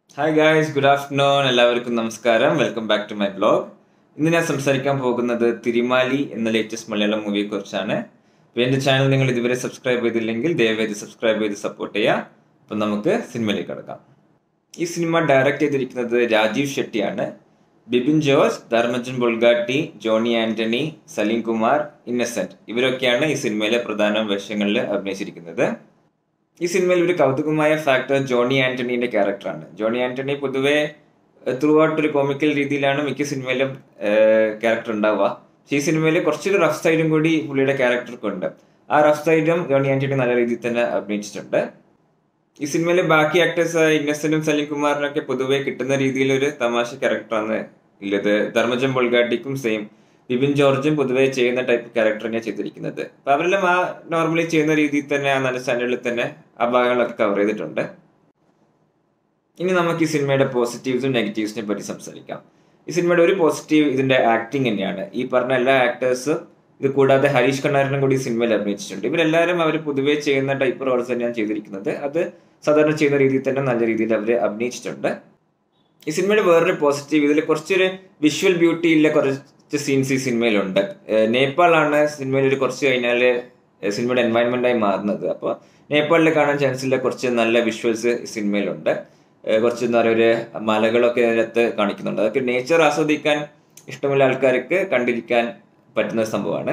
hi guys good afternoon എല്ലാവർക്കും നമസ്കാരം welcome back to my blog ഇന്ന് ഞാൻ സംസാരിക്കാൻ പോകുന്നത് തിരുമാലി എന്ന ലേറ്റസ്റ്റ് മലയാളം മൂവിയെ കുറിച്ചാണ് അപ്പോൾ എൻ്റെ ചാനൽ നിങ്ങൾ ഇതുവരെ സബ്സ്ക്രൈബ് ചെയ്തില്ലെങ്കിൽ ദയവായി സബ്സ്ക്രൈബ് ചെയ്ത് സപ്പോർട്ട് ചെയ്യുക അപ്പം നമുക്ക് സിനിമയിലേക്ക് കിടക്കാം ഈ സിനിമ ഡയറക്റ്റ് ചെയ്തിരിക്കുന്നത് രാജീവ് ഷെട്ടിയാണ് ബിപിൻ ജോസ് ധർമ്മജൻ ബുൾഗാട്ടി ജോണി ആന്റണി സലീം കുമാർ ഇന്നസെന്റ് ഇവരൊക്കെയാണ് ഈ സിനിമയിലെ പ്രധാന വേഷങ്ങളിൽ അഭിനയിച്ചിരിക്കുന്നത് ഈ സിനിമയിൽ ഒരു കൗതുകമായ ഫാക്ടർ ജോണി ആന്റണീന്റെ ക്യാരക്ടറാണ് ജോണി ആന്റണി പൊതുവെ ത്രൂ ഔട്ട് ഒരു കോമിക്കൽ രീതിയിലാണ് മിക്ക സിനിമയിലും ക്യാരക്ടർ ഉണ്ടാവുക പക്ഷേ ഈ സിനിമയിൽ കുറച്ചൊരു റഫ് സൈഡും കൂടി പുള്ളിയുടെ ക്യാരക്ടർക്കുണ്ട് ആ റഫ് സൈഡും ജോണി ആന്റണി നല്ല രീതിയിൽ തന്നെ അഭിനയിച്ചിട്ടുണ്ട് ഈ സിനിമയിലെ ബാക്കി ആക്ടേഴ്സ് ഇന്നസെന്റും സലീം കുമാറിനൊക്കെ പൊതുവെ കിട്ടുന്ന രീതിയിൽ ഒരു തമാശ ക്യാരക്ടറാണ് ഉള്ളത് ധർമ്മജൻ ബൊൾഗാട്ടിക്കും സെയിം ബിപിൻ ജോർജും പൊതുവെ ചെയ്യുന്ന ടൈപ്പ് ക്യാരക്ടർ തന്നെയാണ് ചെയ്തിരിക്കുന്നത് അപ്പൊ അവരെല്ലാം ആ നോർമലി ചെയ്യുന്ന രീതിയിൽ തന്നെ ആ നല്ല സ്റ്റാൻഡേർഡിൽ തന്നെ ആ ഭാഗങ്ങളൊക്കെ കവർ ചെയ്തിട്ടുണ്ട് ഇനി നമുക്ക് ഈ സിനിമയുടെ പോസിറ്റീവ്സും നെഗറ്റീവ്സിനെ പറ്റി സംസാരിക്കാം ഈ സിനിമയുടെ ഒരു പോസിറ്റീവ് ഇതിന്റെ ആക്ടിങ് തന്നെയാണ് ഈ പറഞ്ഞ എല്ലാ ആക്ടേഴ്സും ഇത് കൂടാതെ ഹരീഷ് കണ്ണാരനും കൂടി ഈ സിനിമയിൽ അഭിനയിച്ചിട്ടുണ്ട് ഇവരെല്ലാവരും അവർ പൊതുവേ ചെയ്യുന്ന ടൈപ്പ് റോൾസ് തന്നെയാണ് ചെയ്തിരിക്കുന്നത് അത് സാധാരണ ചെയ്യുന്ന രീതിയിൽ തന്നെ നല്ല രീതിയിൽ അവർ അഭിനയിച്ചിട്ടുണ്ട് ഈ സിനിമയുടെ വേറൊരു പോസിറ്റീവ് ഇതിൽ കുറച്ചൊരു വിഷ്വൽ ബ്യൂട്ടി ഇല്ല കുറച്ച് സീൻസ് ഈ സിനിമയിലുണ്ട് നേപ്പാളാണ് സിനിമയിൽ ഒരു കുറച്ച് കഴിഞ്ഞാൽ സിനിമയുടെ എൻവയൺമെന്റ് ആയി മാറുന്നത് അപ്പോൾ നേപ്പാളിൽ കാണാൻ ചാൻസ് ഇല്ല കുറച്ച് നല്ല വിഷ്വൽസ് ഈ സിനിമയിലുണ്ട് കുറച്ച് എന്താ പറയുക ഒരു മലകളൊക്കെ അതിനകത്ത് കാണിക്കുന്നുണ്ട് അതൊക്കെ നേച്ചർ ആസ്വദിക്കാൻ ഇഷ്ടമുള്ള ആൾക്കാർക്ക് കണ്ടിരിക്കാൻ പറ്റുന്ന സംഭവമാണ്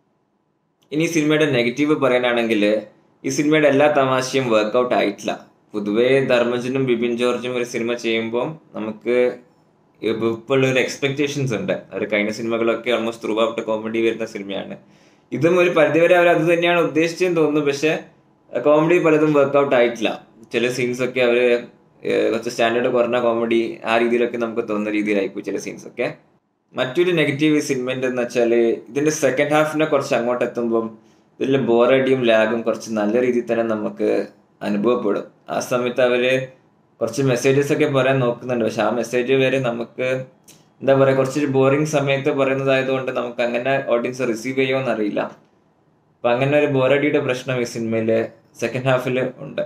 ഇനി സിനിമയുടെ നെഗറ്റീവ് പറയാനാണെങ്കിൽ ഈ സിനിമയുടെ എല്ലാ തമാശയും വർക്കൗട്ട് ആയിട്ടില്ല പൊതുവേ ധർമ്മജനും ബിപിൻ ജോർജും ഒരു സിനിമ ചെയ്യുമ്പോൾ നമുക്ക് ഇപ്പോൾ ഒരു എക്സ്പെക്ടേഷൻസ് ഉണ്ട് അവർ കഴിഞ്ഞ സിനിമകളൊക്കെ ഓൾമോസ്റ്റ് ത്രൂ ഔട്ട് കോമഡി വരുന്ന സിനിമയാണ് ഇതും ഒരു പരിധിവരെ അവർ അത് തന്നെയാണ് ഉദ്ദേശിച്ചതെന്ന് തോന്നുന്നു പക്ഷെ കോമഡി പലതും വർക്കൗട്ട് ആയിട്ടില്ല ചില സീൻസ് ഒക്കെ അവർ കുറച്ച് സ്റ്റാൻഡേർഡ് കുറഞ്ഞ കോമഡി ആ രീതിയിലൊക്കെ നമുക്ക് തോന്നുന്ന രീതിയിലായിപ്പോയി ചില സീൻസ് ഒക്കെ മറ്റൊരു നെഗറ്റീവ് ഈ സിനിമൻ്റെ എന്ന് വെച്ചാൽ ഇതിന്റെ സെക്കൻഡ് ഹാഫിനെ കുറച്ച് അങ്ങോട്ട് എത്തുമ്പം ഇതിൽ ബോറടിയും ലാഗും കുറച്ച് നല്ല രീതിയിൽ തന്നെ നമുക്ക് അനുഭവപ്പെടും ആ സമയത്ത് അവര് കുറച്ച് മെസ്സേജസ് ഒക്കെ പറയാൻ നോക്കുന്നുണ്ട് പക്ഷെ ആ മെസ്സേജ് വരെ നമുക്ക് എന്താ പറയുക കുറച്ചൊരു ബോറിംഗ് സമയത്ത് പറയുന്നതായതുകൊണ്ട് നമുക്ക് അങ്ങനെ ഓഡിയൻസ് റിസീവ് ചെയ്യുമോ അറിയില്ല അപ്പൊ അങ്ങനെ ഒരു ബോറടിയുടെ പ്രശ്നം ഈ സിനിമയില് സെക്കൻഡ് ഹാഫിൽ ഉണ്ട്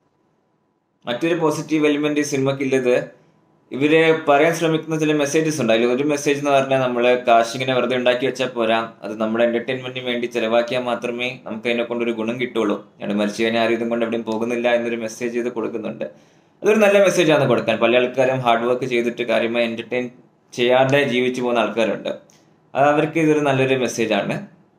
മറ്റൊരു പോസിറ്റീവ് എലിമെന്റ് ഈ സിനിമക്കുള്ളത് ഇവര് പറയാൻ ശ്രമിക്കുന്ന ചില മെസ്സേജസ് ഉണ്ട് അതിൽ ഒരു മെസ്സേജ് എന്ന് പറഞ്ഞാൽ നമ്മൾ കാശിങ്ങനെ വെറുതെ ഉണ്ടാക്കി വെച്ചാൽ പോരാ അത് നമ്മുടെ എന്റർടൈൻമെന്റിന് വേണ്ടി ചെലവാക്കിയാൽ മാത്രമേ നമുക്ക് അതിനെ കൊണ്ടൊരു ഗുണം കിട്ടുള്ളൂ ഞാൻ മരിച്ചു കഴിഞ്ഞാൽ ആരും ഇതും കൊണ്ട് എവിടെയും പോകുന്നില്ല എന്നൊരു മെസ്സേജ് ഇത് കൊടുക്കുന്നുണ്ട് അതൊരു നല്ല മെസ്സേജാണ് കൊടുക്കാൻ പല ആൾക്കാരും ഹാർഡ് വർക്ക് ചെയ്തിട്ട് കാര്യമായി എന്റർടൈൻ ചെയ്യാതെ ജീവിച്ചു പോകുന്ന ആൾക്കാരുണ്ട് അത് അവർക്ക് ഇതൊരു നല്ലൊരു മെസ്സേജാണ്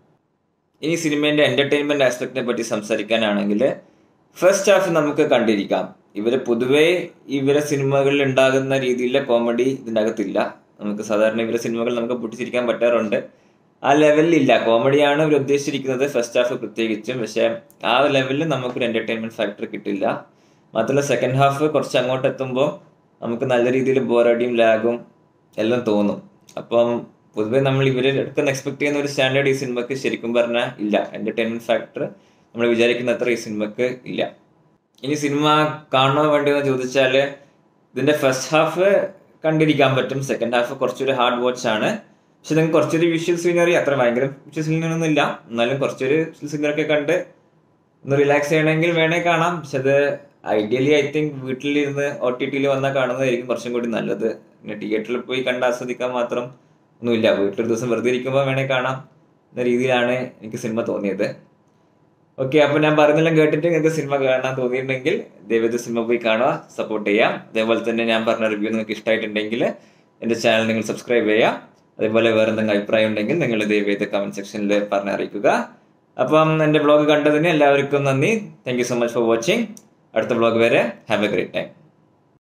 ഇനി സിനിമേന്റെ എന്റർടൈൻമെന്റ് ആസ്പെക്റ്റിനെ പറ്റി സംസാരിക്കാനാണെങ്കിൽ ഫസ്റ്റ് ഹാഫ് നമുക്ക് കണ്ടിരിക്കാം ഇവര് പൊതുവേ ഇവരെ സിനിമകളിൽ ഉണ്ടാകുന്ന രീതിയിലെ കോമഡി ഇതിൻ്റെ അകത്തില്ല നമുക്ക് സാധാരണ ഇവരെ സിനിമകൾ നമുക്ക് പൊട്ടിച്ചിരിക്കാൻ പറ്റാറുണ്ട് ആ ലെവലിലില്ല കോമഡിയാണ് ഇവർ ഉദ്ദേശിച്ചിരിക്കുന്നത് ഫസ്റ്റ് ഹാഫ് പ്രത്യേകിച്ചും പക്ഷെ ആ ലെവലിൽ നമുക്കൊരു എന്റർടൈൻമെന്റ് ഫാക്ടർ കിട്ടില്ല മാത്രമല്ല സെക്കൻഡ് ഹാഫ് കുറച്ച് അങ്ങോട്ട് എത്തുമ്പോൾ നമുക്ക് നല്ല രീതിയിൽ ബോറടിയും ലാഗും എല്ലാം തോന്നും അപ്പം പൊതുവെ നമ്മൾ ഇവർ എടുക്കുന്ന എക്സ്പെക്ട് ചെയ്യുന്ന ഒരു സ്റ്റാൻഡേർഡ് ഈ സിനിമക്ക് ശരിക്കും പറഞ്ഞാൽ ഇല്ല എന്റർടൈൻമെന്റ് ഫാക്ടർ നമ്മൾ വിചാരിക്കുന്ന അത്ര ഈ സിനിമക്ക് ഇല്ല ഇനി സിനിമ കാണണോ വേണ്ടയോ എന്ന് ചോദിച്ചാൽ ഇതിന്റെ ഫസ്റ്റ് ഹാഫ് കണ്ടിരിക്കാൻ പറ്റും സെക്കൻഡ് ഹാഫ് കുറച്ചൊരു ഹാർഡ് വാച്ച് ആണ് പക്ഷെ നിങ്ങൾക്ക് കുറച്ചൊരു വിഷ്വൽ സീനറി അത്ര ഭയങ്കര വിഷ്വൽ സീനറി ഒന്നും ഇല്ല എന്നാലും കുറച്ചൊരു വിഷ്വൽ സീനറി ഒക്കെ കണ്ട് ഒന്ന് റിലാക്സ് ചെയ്യണമെങ്കിൽ വേണേ കാണാം പക്ഷെ അത് ഐഡിയലി ഐ തിങ്ക് വീട്ടിലിരുന്ന് ഒ ടി ടിയിൽ വന്നാൽ കാണുന്നതായിരിക്കും കുറച്ചും കൂടി നല്ലത് പിന്നെ തിയേറ്ററിൽ പോയി കണ്ട് ആസ്വദിക്കാൻ മാത്രം ഒന്നുമില്ല വീട്ടിലൊരു ദിവസം വെറുതെ ഇരിക്കുമ്പോൾ വേണേ കാണാം എന്ന രീതിയിലാണ് എനിക്ക് സിനിമ തോന്നിയത് ഓക്കെ അപ്പൊ ഞാൻ പറഞ്ഞെല്ലാം കേട്ടിട്ട് നിങ്ങൾക്ക് സിനിമ കാണാൻ തോന്നിയിട്ടുണ്ടെങ്കിൽ ദയവേത് സിനിമ പോയി കാണുക സപ്പോർട്ട് ചെയ്യാം അതേപോലെ തന്നെ ഞാൻ പറഞ്ഞ റിവ്യൂ നിങ്ങൾക്ക് ഇഷ്ടമായിട്ടുണ്ടെങ്കിൽ എൻ്റെ ചാനൽ നിങ്ങൾ സബ്സ്ക്രൈബ് ചെയ്യുക അതേപോലെ വേറെ എന്തെങ്കിലും അഭിപ്രായം ഉണ്ടെങ്കിൽ നിങ്ങൾ ദയവേത് കമന്റ് സെക്ഷനിൽ പറഞ്ഞ് അറിയിക്കുക അപ്പം എൻ്റെ ബ്ലോഗ് കണ്ടതിന് എല്ലാവർക്കും നന്ദി thank you so much for watching അടുത്ത ബ്ലോഗ് വരെ ഹാവ് എ ഗ്രേറ്റ് ടൈം